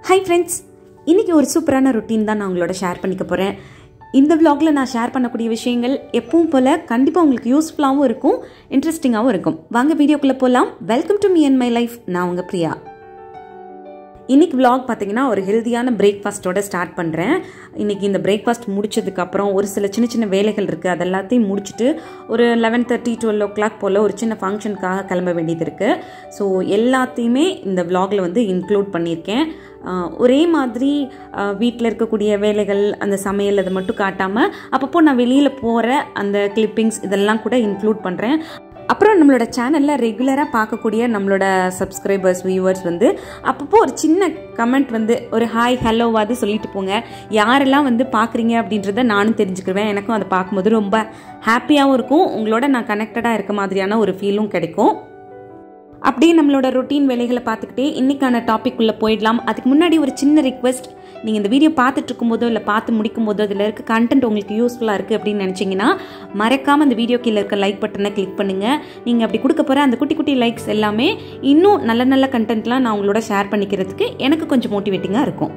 hi friends இன்றைக்கி ஒரு சூப்பரான ரொட்டீன் தான் நான் உங்களோட ஷேர் பண்ணிக்க போகிறேன் இந்த vlogல நான் ஷேர் பண்ணக்கூடிய விஷயங்கள் எப்பவும் போல் கண்டிப்பாக உங்களுக்கு யூஸ்ஃபுல்லாகவும் இருக்கும் இன்ட்ரெஸ்டிங்காகவும் இருக்கும் வாங்க வீடியோக்குள்ளே போகலாம் welcome to me and my life நான் உங்கள் பிரியா இன்னைக்கு vlog பார்த்தீங்கன்னா ஒரு ஹெல்தியான பிரேக்ஃபாஸ்ட்டோட ஸ்டார்ட் பண்ணுறேன் இன்னைக்கு இந்த பிரேக்ஃபாஸ்ட் முடிச்சதுக்கப்புறம் ஒரு சில சின்ன சின்ன வேலைகள் இருக்குது அது எல்லாத்தையும் முடிச்சுட்டு ஒரு eleven thirty twelve o'clock போல் ஒரு சின்ன ஃபங்க்ஷனுக்காக கிளம்ப வேண்டியது இருக்குது ஸோ எல்லாத்தையுமே இந்த vlogல வந்து இன்க்ளூட் பண்ணியிருக்கேன் ஆஹ் ஒரே மாதிரி வீட்டில் இருக்கக்கூடிய வேலைகள் அந்த சமையல் அதை மட்டும் காட்டாமல் அப்பப்போ நான் வெளியில் போகிற அந்த கிளிப்பிங்ஸ் இதெல்லாம் கூட இன்க்ளூட் பண்ணுறேன் அப்புறம் நம்மளோட சேனலில் ரெகுலராக பார்க்கக்கூடிய நம்மளோட சப்ஸ்கிரைபர்ஸ் வியூவர்ஸ் வந்து அப்பப்போ ஒரு சின்ன கமெண்ட் வந்து ஒரு ஹாய் ஹலோவாது சொல்லிட்டு போங்க யாரெல்லாம் வந்து பார்க்குறீங்க அப்படின்றத நானும் தெரிஞ்சுக்கிருவேன் எனக்கும் அதை பார்க்கும்போது ரொம்ப ஹாப்பியாகவும் இருக்கும் உங்களோட நான் கனெக்டடாக இருக்க மாதிரியான ஒரு ஃபீலும் கிடைக்கும் அப்படியே நம்மளோட ரொட்டீன் வேலைகளை பார்த்துக்கிட்டே இன்னைக்கான டாபிக் உள்ள போயிடலாம் அதுக்கு முன்னாடி ஒரு சின்ன ரிக்வெஸ்ட் நீங்கள் இந்த வீடியோ பார்த்துட்டு இருக்கும்போதோ இல்லை பார்த்து முடிக்கும் போதோ அதில் இருக்க கண்டென்ட் உங்களுக்கு யூஸ்ஃபுல்லாக இருக்குது அப்படின்னு நினச்சிங்கன்னா மறக்காமல் அந்த வீடியோ கீழே இருக்க லைக் பட்டனை கிளிக் பண்ணுங்கள் நீங்கள் அப்படி கொடுக்க போகிற அந்த குட்டி குட்டி லைக்ஸ் எல்லாமே இன்னும் நல்ல நல்ல கண்டென்ட்லாம் நான் உங்களோட ஷேர் பண்ணிக்கிறதுக்கு எனக்கு கொஞ்சம் மோட்டிவேட்டிங்காக இருக்கும்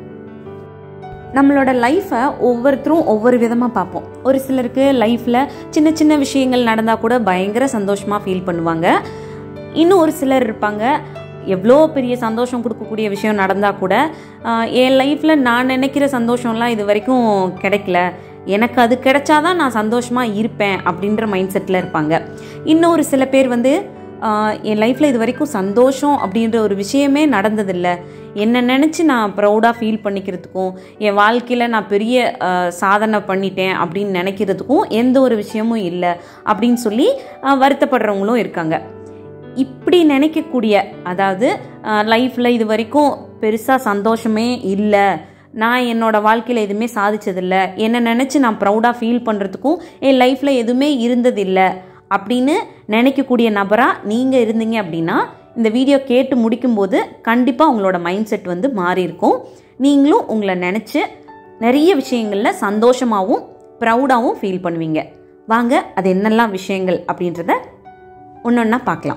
நம்மளோட லைஃப்பை ஒவ்வொருத்தரும் ஒவ்வொரு விதமாக பார்ப்போம் ஒரு சிலருக்கு லைஃப்பில் சின்ன சின்ன விஷயங்கள் நடந்தால் கூட பயங்கர சந்தோஷமாக ஃபீல் பண்ணுவாங்க இன்னும் ஒரு சிலர் இருப்பாங்க எவ்வளோ பெரிய சந்தோஷம் கொடுக்கக்கூடிய விஷயம் நடந்தால் கூட ஆஹ், என் லைஃப்பில் நான் நினைக்கிற சந்தோஷம்லாம் இது வரைக்கும் கிடைக்கல எனக்கு அது கிடைச்சாதான் நான் சந்தோஷமாக இருப்பேன் அப்படின்ற மைண்ட் செட்டில் இருப்பாங்க இன்னும் ஒரு சில பேர் வந்து ஆஹ், என் லைஃப்பில் இது வரைக்கும் சந்தோஷம் அப்படின்ற ஒரு விஷயமே நடந்ததில்ல என்னை நினச்சி நான் ப்ரௌடாக ஃபீல் பண்ணிக்கிறதுக்கும் என் வாழ்க்கையில் நான் பெரிய ஆஹ், சாதனை பண்ணிட்டேன் அப்படின்னு நினைக்கிறதுக்கும் எந்த ஒரு விஷயமும் இல்லை அப்படின்னு சொல்லி ஆஹ், வருத்தப்படுறவங்களும் இருக்காங்க இப்படி நினைக்கக்கூடிய அதாவது லைஃப்பில் இது வரைக்கும் பெருசாக சந்தோஷமே இல்லை நான் என்னோட வாழ்க்கையில் எதுவுமே சாதிச்சதில்லை என்னை நினச்சி நான் ப்ரௌடாக ஃபீல் பண்ணுறதுக்கும் என் லைஃப்பில் எதுவுமே இருந்ததில்லை அப்படின்னு நினைக்கக்கூடிய நபராக நீங்கள் இருந்தீங்க அப்படின்னா இந்த வீடியோ கேட்டு முடிக்கும்போது கண்டிப்பாக உங்களோட மைண்ட் செட் வந்து மாறி இருக்கும் நீங்களும் உங்களை நினச்சி நிறைய விஷயங்களில் சந்தோஷமாகவும் ப்ரௌடாகவும் ஃபீல் பண்ணுவீங்க வாங்க அது என்னெல்லாம் விஷயங்கள் அப்படின்றத ஒன்று ஒன்றா பார்க்கலாம்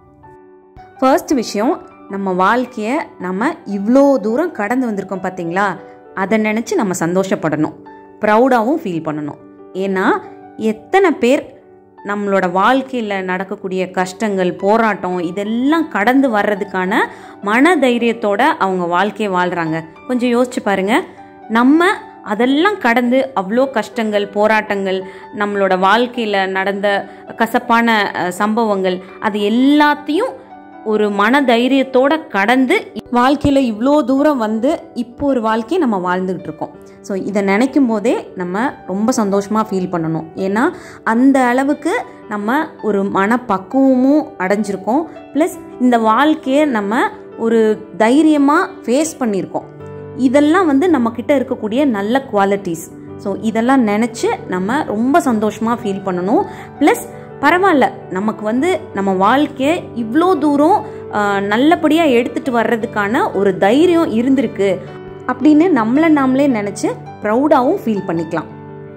ஃபர்ஸ்ட் விஷயம் நம்ம வாழ்க்கையை நம்ம இவ்வளோ தூரம் கடந்து வந்திருக்கோம் பார்த்தீங்களா அதை நினச்சி நம்ம சந்தோஷப்படணும் ப்ரௌடாகவும் ஃபீல் பண்ணணும் ஏன்னா எத்தனை பேர் நம்மளோட வாழ்க்கையில் நடக்கக்கூடிய கஷ்டங்கள் போராட்டம் இதெல்லாம் கடந்து வர்றதுக்கான மன தைரியத்தோட அவங்க வாழ்க்கையை வாழ்கிறாங்க கொஞ்சம் யோசிச்சு பாருங்க நம்ம அதெல்லாம் கடந்து அவ்வளோ கஷ்டங்கள் போராட்டங்கள் நம்மளோட வாழ்க்கையில் நடந்த கசப்பான அஹ், சம்பவங்கள் அது எல்லாத்தையும் ஒரு மன தைரியத்தோட கடந்து வாழ்க்கையில் இவ்வளோ தூரம் வந்து இப்போ ஒரு வாழ்க்கையை நம்ம வாழ்ந்துகிட்டு இருக்கோம் ஸோ இதை நினைக்கும் போதே நம்ம ரொம்ப சந்தோஷமாக ஃபீல் பண்ணணும் ஏன்னா அந்த அளவுக்கு நம்ம ஒரு மனப்பக்குவமும் அடைஞ்சிருக்கோம் ப்ளஸ் இந்த வாழ்க்கையை நம்ம ஒரு தைரியமாக ஃபேஸ் பண்ணியிருக்கோம் இதெல்லாம் வந்து நம்மக்கிட்ட இருக்கக்கூடிய நல்ல குவாலிட்டிஸ் ஸோ இதெல்லாம் நினச்சி நம்ம ரொம்ப சந்தோஷமாக ஃபீல் பண்ணணும் ப்ளஸ் பரவாயில்ல நமக்கு வந்து நம்ம வாழ்க்கையை இவ்வளோ தூரம் நல்லபடியாக எடுத்துகிட்டு வர்றதுக்கான ஒரு தைரியம் இருந்திருக்கு அப்படின்னு நம்மளை நாமளே நினச்சி ப்ரௌடாகவும் ஃபீல் பண்ணிக்கலாம்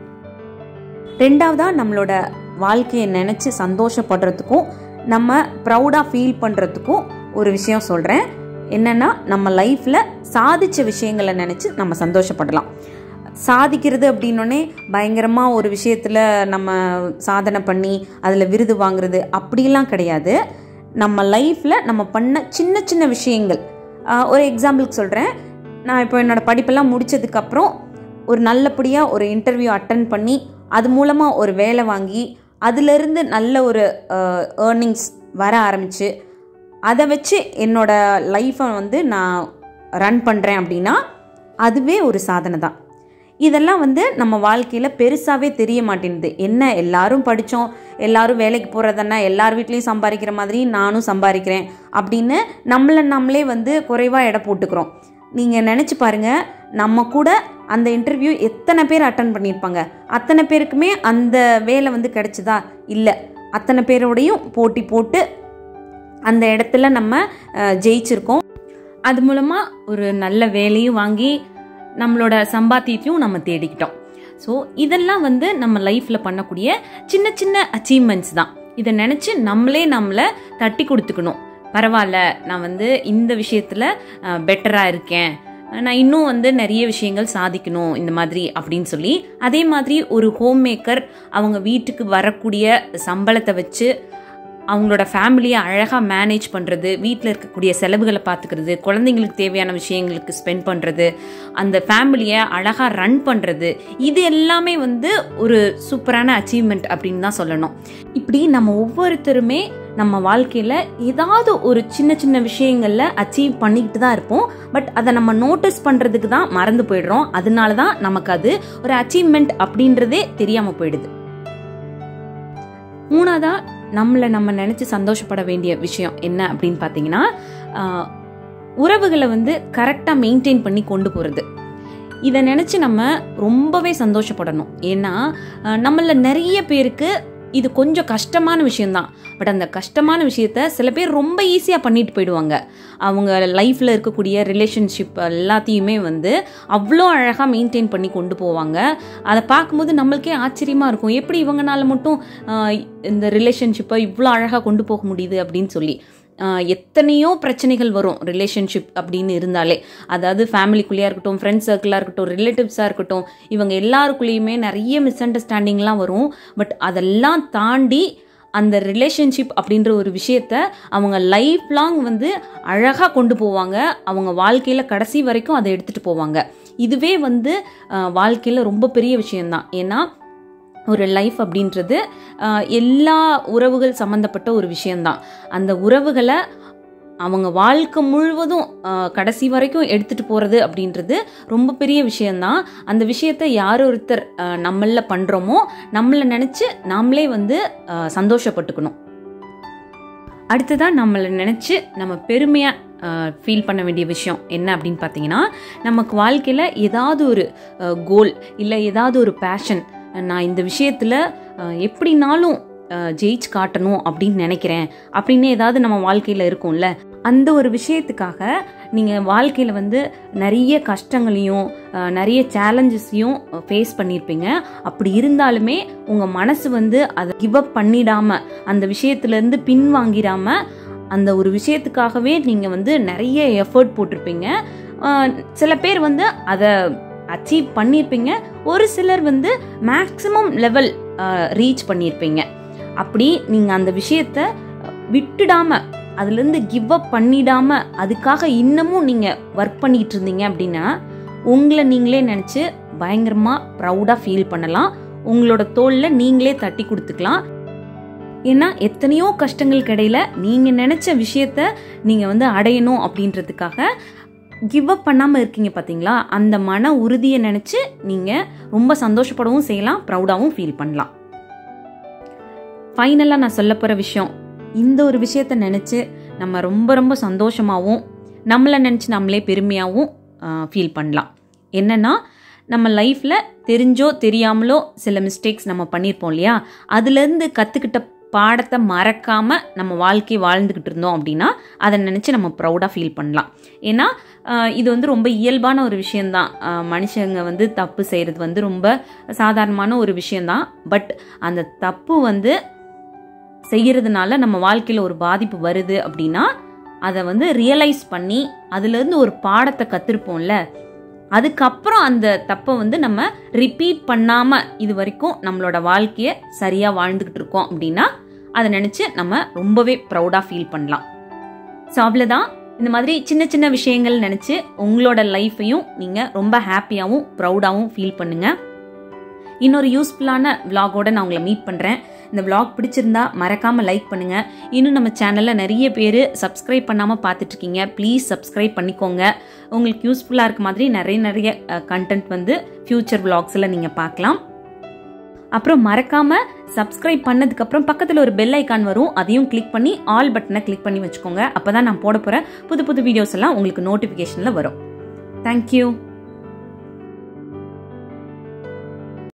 ரெண்டாவதாக நம்மளோட வாழ்க்கையை நினச்சி சந்தோஷப்படுறதுக்கும் நம்ம ப்ரௌடாக ஃபீல் பண்ணுறதுக்கும் ஒரு விஷயம் சொல்கிறேன் என்னென்னா நம்ம லைஃப்பில் சாதித்த விஷயங்களை நினச்சி நம்ம சந்தோஷப்படலாம் சாதிக்கிறது அப்படின்னோடனே பயங்கரமாக ஒரு விஷயத்தில் நம்ம சாதனை பண்ணி அதில் விருது வாங்குறது அப்படிலாம் கிடையாது நம்ம லைஃப்பில் நம்ம பண்ண சின்ன சின்ன விஷயங்கள் ஆஹ் ஒரு எக்ஸாம்பிளுக்கு சொல்கிறேன் நான் இப்போ என்னோடய படிப்பெல்லாம் முடிச்சதுக்கப்புறம் ஒரு நல்லபடியாக ஒரு இன்டர்வியூ அட்டன் பண்ணி அது மூலமாக ஒரு வேலை வாங்கி அதிலிருந்து நல்ல ஒரு ஏர்னிங்ஸ் வர ஆரம்பிச்சு அதை வச்சு என்னோட லைஃப்பை வந்து நான் ரன் பண்ணுறேன் அப்படின்னா அதுவே ஒரு சாதனை தான் இதெல்லாம் வந்து நம்ம வாழ்க்கையில் பெருசாகவே தெரிய மாட்டேங்குது என்ன எல்லாரும் படித்தோம் எல்லாரும் வேலைக்கு போகிறதன்னா எல்லார் வீட்லேயும் சம்பாதிக்கிற மாதிரி நானும் சம்பாதிக்கிறேன் அப்படின்னு நம்மளை நம்மளே வந்து குறைவாக எடை போட்டுக்கிறோம் நீங்கள் நினச்சி பாருங்கள் நம்ம கூட அந்த இன்டர்வியூ எத்தனை பேர் அட்டன் பண்ணியிருப்பாங்க அத்தனை பேருக்குமே அந்த வேலை வந்து கிடைச்சதா இல்லை அத்தனை பேரோடையும் போட்டி போட்டு அந்த இடத்துல நம்ம அஹ், ஜெயிச்சிருக்கோம் அது மூலமாக ஒரு நல்ல வேலையும் வாங்கி நம்மளோட சம்பாத்தியத்தையும் நம்ம தேடிக்கிட்டோம் ஸோ இதெல்லாம் வந்து நம்ம லைஃப்பில் பண்ணக்கூடிய சின்ன சின்ன அச்சீவ்மெண்ட்ஸ் தான் இதை நினச்சி நம்மளே நம்மளை தட்டி கொடுத்துக்கணும் பரவாயில்ல நான் வந்து இந்த விஷயத்தில் பெட்டராக இருக்கேன் நான் இன்னும் வந்து நிறைய விஷயங்கள் சாதிக்கணும் இந்த மாதிரி அப்படின்னு சொல்லி அதே மாதிரி ஒரு ஹோம் மேக்கர் அவங்க வீட்டுக்கு வரக்கூடிய சம்பளத்தை வச்சு அவங்களோட ஃபேமிலியை அழகாக மேனேஜ் பண்ணுறது வீட்டில் இருக்கக்கூடிய செலவுகளை பார்த்துக்கிறது குழந்தைங்களுக்கு தேவையான விஷயங்களுக்கு ஸ்பெண்ட் பண்ணுறது அந்த ஃபேமிலியை அழகாக ரன் பண்ணுறது இது எல்லாமே வந்து ஒரு சூப்பரான அச்சீவ்மெண்ட் அப்படின்னு தான் சொல்லணும் இப்படி நம்ம ஒவ்வொருத்தருமே நம்ம வாழ்க்கையில் ஏதாவது ஒரு சின்ன சின்ன விஷயங்களில் அச்சீவ் பண்ணிக்கிட்டு தான் இருப்போம் பட் அதை நம்ம நோட்டீஸ் பண்ணுறதுக்கு தான் மறந்து போயிடுறோம் அதனால தான் நமக்கு அது ஒரு அச்சீவ்மெண்ட் அப்படின்றதே தெரியாமல் போயிடுது மூணாவதா நம்மளை நம்ம நினச்சி சந்தோஷப்பட வேண்டிய விஷயம் என்ன அப்படின்னு பார்த்தீங்கன்னா ஆஹ், உறவுகளை வந்து கரெக்டாக மெயின்டைன் பண்ணி கொண்டு போகிறது இதை நினச்சி நம்ம ரொம்பவே சந்தோஷப்படணும் ஏன்னா ஆஹ், நம்மள நிறைய பேருக்கு இது கொஞ்சம் கஷ்டமான விஷயம்தான் பட் அந்த கஷ்டமான விஷயத்த சில பேர் ரொம்ப ஈஸியாக பண்ணிட்டு போயிடுவாங்க அவங்க லைஃப்பில் இருக்கக்கூடிய ரிலேஷன்ஷிப் எல்லாத்தையுமே வந்து அவ்வளோ அழகாக மெயின்டைன் பண்ணி கொண்டு போவாங்க அதை பார்க்கும்போது நம்மளுக்கே ஆச்சரியமாக இருக்கும் எப்படி இவங்கனால மட்டும் ஆஹ், இந்த ரிலேஷன்ஷிப்பை இவ்வளோ அழகாக கொண்டு போக முடியுது அப்படின்னு சொல்லி ஆஹ், எத்தனையோ பிரச்சனைகள் வரும் ரிலேஷன்ஷிப் அப்படின்னு இருந்தாலே அதாவது ஃபேமிலிக்குள்ளேயா இருக்கட்டும் ஃப்ரெண்ட்ஸ் சர்க்கிளாக இருக்கட்டும் ரிலேட்டிவ்ஸாக இருக்கட்டும் இவங்க எல்லாருக்குள்ளேயுமே நிறைய மிஸ் அண்டர்ஸ்டாண்டிங்லாம் வரும் பட் அதெல்லாம் தாண்டி அந்த ரிலேஷன்ஷிப் அப்படின்ற ஒரு விஷயத்த அவங்க லைஃப் லாங் வந்து அழகாக கொண்டு போவாங்க அவங்க வாழ்க்கையில் கடைசி வரைக்கும் அதை எடுத்துகிட்டு போவாங்க இதுவே வந்து வாழ்க்கையில் ரொம்ப பெரிய விஷயம்தான் ஏன்னா ஒரு லைஃப் அப்படின்றது ஆஹ், எல்லா உறவுகள் சம்மந்தப்பட்ட ஒரு விஷயம்தான் அந்த உறவுகளை அவங்க வாழ்க்கை முழுவதும் ஆஹ், கடைசி வரைக்கும் எடுத்துட்டு போறது அப்படின்றது ரொம்ப பெரிய விஷயம்தான் அந்த விஷயத்த யார் ஒருத்தர் ஆஹ், நம்மள பண்றோமோ நம்மளை நினைச்சு நாமளே வந்து ஆஹ், சந்தோஷப்பட்டுக்கணும் அடுத்ததான் நம்மளை நினச்சி நம்ம பெருமையாக ஃபீல் பண்ண வேண்டிய விஷயம் என்ன அப்படின்னு பார்த்தீங்கன்னா நமக்கு வாழ்க்கையில் ஏதாவது ஒரு கோல் இல்லை ஏதாவது ஒரு பேஷன் நான் இந்த விஷயத்தில் எப்படினாலும் அஹ், ஜெயிச்சு காட்டணும் அப்படின்னு நினைக்கிறேன் அப்படின்னு ஏதாவது நம்ம வாழ்க்கையில் இருக்கும்ல அந்த ஒரு விஷயத்துக்காக நீங்கள் வாழ்க்கையில் வந்து நிறைய கஷ்டங்களையும் அஹ், நிறைய சேலஞ்சஸையும் ஃபேஸ் பண்ணியிருப்பீங்க அப்படி இருந்தாலுமே உங்கள் மனசு வந்து அதை கிவ் அப் பண்ணிடாம அந்த விஷயத்துலேருந்து பின்வாங்கிடாம அந்த ஒரு விஷயத்துக்காகவே நீங்கள் வந்து நிறைய எஃபர்ட் போட்டிருப்பீங்க அஹ், சில பேர் வந்து அதை அச்சீவ் பண்ணியிருப்பீங்க ஒரு சிலர் வந்து மேக்ஸிமம் லெவல் ரீச் பண்ணியிருப்பீங்க அப்படி நீங்கள் அந்த விஷயத்த விட்டுடாம அதுலேருந்து கிவ் அப் பண்ணிடாம அதுக்காக இன்னமும் நீங்கள் ஒர்க் பண்ணிட்டு இருந்தீங்க அப்படின்னா உங்களை நீங்களே நினச்சி பயங்கரமாக ப்ரௌடாக ஃபீல் பண்ணலாம் உங்களோட தோளில் நீங்களே தட்டி கொடுத்துக்கலாம் ஏன்னா எத்தனையோ கஷ்டங்களுக்கு இடையில நீங்கள் நினச்ச விஷயத்த நீங்கள் வந்து அடையணும் அப்படின்றதுக்காக கிவ் அப் பண்ணாமல் இருக்கீங்க பார்த்தீங்களா அந்த மன உறுதியை நினச்சி நீங்கள் ரொம்ப சந்தோஷப்படவும் செய்யலாம் ப்ரௌடாகவும் ஃபீல் பண்ணலாம் ஃபைனலாக நான் சொல்ல போகிற விஷயம் இந்த ஒரு விஷயத்த நினச்சி நம்ம ரொம்ப ரொம்ப சந்தோஷமாகவும் நம்மளை நினச்சி நம்மளே பெருமையாகவும் ஃபீல் பண்ணலாம் என்னென்னா நம்ம லைஃப்பில் தெரிஞ்சோ தெரியாமலோ சில மிஸ்டேக்ஸ் நம்ம பண்ணியிருப்போம் இல்லையா அதுலேருந்து கற்றுக்கிட்ட பாடத்தை மறக்காமல் நம்ம வாழ்க்கை வாழ்ந்துக்கிட்டு இருந்தோம் அப்படின்னா அதை நினச்சி நம்ம ப்ரௌடாக ஃபீல் பண்ணலாம் ஏன்னா ஆஹ், இது வந்து ரொம்ப இயல்பான ஒரு விஷயந்தான் ஆஹ், மனுஷங்க வந்து தப்பு செய்கிறது வந்து ரொம்ப சாதாரணமான ஒரு விஷயந்தான் பட் அந்த தப்பு வந்து செய்யறதுனால நம்ம வாழ்க்கையில் ஒரு பாதிப்பு வருது அப்படின்னா அதை வந்து ரியலைஸ் பண்ணி அதுலேருந்து ஒரு பாடத்தை கற்றுருப்போம்ல அதுக்கப்புறம் அந்த தப்பை வந்து நம்ம ரிப்பீட் பண்ணாமல் இது வரைக்கும் நம்மளோட வாழ்க்கையை சரியாக வாழ்ந்துக்கிட்டு இருக்கோம் அப்படின்னா அதை நினச்சி நம்ம ரொம்பவே ப்ரௌடாக ஃபீல் பண்ணலாம் ஸோ அவ்வளோதான் இந்த மாதிரி சின்ன சின்ன விஷயங்கள் நினச்சி உங்களோட லைஃப்பையும் நீங்கள் ரொம்ப ஹாப்பியாகவும் ப்ரௌடாகவும் ஃபீல் பண்ணுங்கள் இன்னொரு யூஸ்ஃபுல்லான விலாகோட நான் உங்களை மீட் பண்ணுறேன் இந்த விலாக் பிடிச்சிருந்தா மறக்காமல் லைக் பண்ணுங்கள் இன்னும் நம்ம சேனலில் நிறைய பேர் சப்ஸ்கிரைப் பண்ணாமல் பார்த்துட்ருக்கீங்க ப்ளீஸ் சப்ஸ்கிரைப் பண்ணிக்கோங்க உங்களுக்கு யூஸ்ஃபுல்லாக இருக்க மாதிரி நிறைய நிறைய கண்டென்ட் வந்து ஃப்யூச்சர் விலாக்ஸில் நீங்கள் பார்க்கலாம் அப்புறம் மறக்காமல் சப்ஸ்கிரைப் பண்ணதுக்கப்புறம் பக்கத்தில் ஒரு பெல் ஐக்கான் வரும் அதையும் கிளிக் பண்ணி ஆல் பட்டனை கிளிக் பண்ணி வச்சுக்கோங்க அப்போ தான் நான் போட போகிற புது புது வீடியோஸ் எல்லாம் உங்களுக்கு நோட்டிஃபிகேஷனில் வரும் தேங்க்யூ